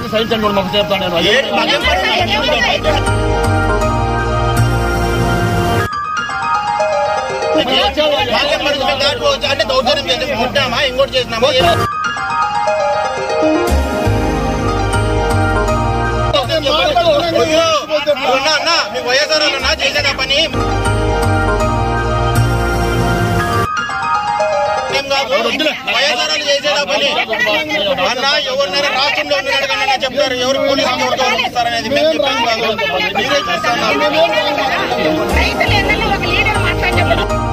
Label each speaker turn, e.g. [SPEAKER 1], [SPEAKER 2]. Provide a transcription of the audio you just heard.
[SPEAKER 1] మాట్లాడి సహించండి కూడా మాకు చెప్తాను నేను
[SPEAKER 2] ఏంటి మాకేం పని? మాకేం పని? మేము దాటుకోవచ్చు. అంటే దౌర్జన్యం చేసి ముట్టామా ఇంకోటి చేసినామా ఏం- అయ్యో, అన్నా, అన్నా, మీ వైఎస్ఆర్ అన్నా చేసేదా పని ఏం కాదు వైఎస్ఆర్ వాళ్ళు చేసేదా పని అన్న ఎవరినైనా రాష్ట్రంలో ఉన్నాడు కానీ అన్న చెప్తారు ఎవరు పోలీసులు ఎవరు గౌరవిస్తారనేది మేము చెప్పాం కాదు మీరే చూస్తున్నారు
[SPEAKER 3] రైతులు ఎన్నెల్లో ఒక లీడర్ మాట్లాడి